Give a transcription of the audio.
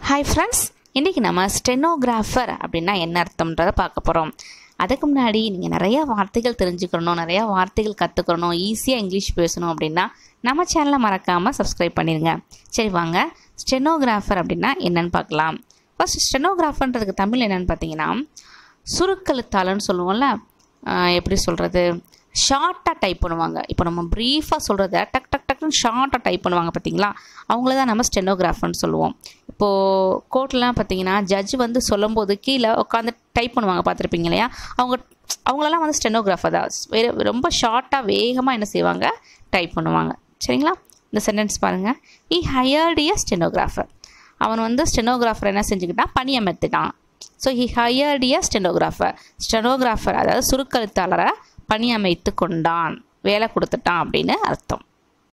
hi friends இன்றைக்கி நம்ம stenographer அப்படின்னா என்ன அர்த்தம்ன்றதை பார்க்க போகிறோம் அதுக்கு முன்னாடி நீங்கள் நிறையா வார்த்தைகள் தெரிஞ்சுக்கணும் நிறையா வார்த்தைகள் கற்றுக்கணும் ஈஸியாக இங்கிலீஷ் பேசணும் அப்படின்னா நம்ம சேனலை மறக்காமல் சப்ஸ்கிரைப் பண்ணிடுங்க சரி வாங்க ஸ்டெனோகிராஃபர் அப்படின்னா என்னன்னு பார்க்கலாம் ஃபர்ஸ்ட் ஸ்டெனோகிராஃபர்ன்றதுக்கு தமிழ் என்னன்னு பார்த்தீங்கன்னா சுருக்கெழுத்தாளர்னு சொல்லுவோம்ல ஆஹ் எப்படி சொல்கிறது ஷார்ட்டாக டைப் பண்ணுவாங்க இப்போ நம்ம ப்ரீஃபாக சொல்கிறத டக் டக் டக்குன்னு ஷார்ட்டாக டைப் பண்ணுவாங்க பார்த்தீங்களா அவங்கள தான் நம்ம ஸ்டெனோகிராஃபர்னு சொல்லுவோம் இப்போது கோர்ட்லாம் பார்த்தீங்கன்னா ஜட்ஜ் வந்து சொல்லும்போது கீழே உட்காந்து டைப் பண்ணுவாங்க பார்த்துருப்பீங்க இல்லையா அவங்க அவங்களெல்லாம் வந்து ஸ்டெனோகிராஃபர் தான் வேறு ரொம்ப ஷார்ட்டாக வேகமாக என்ன செய்வாங்க டைப் பண்ணுவாங்க சரிங்களா இந்த சென்டென்ஸ் பாருங்கள் இ ஹையர்டிய ஸ்டெனோகிராஃபர் அவன் வந்து ஸ்டெனோகிராஃபர் என்ன செஞ்சுக்கிட்டான் பணியமர்த்திட்டான் ஸோ ஹி ஹையர்டிய ஸ்டெனோகிராஃபர் ஸ்டெனோகிராஃபர் அதாவது சுருக்கெழுத்தாளரை பணியமைத்து கொண்டான் வேலை கொடுத்துட்டான் அப்படின்னு அர்த்தம்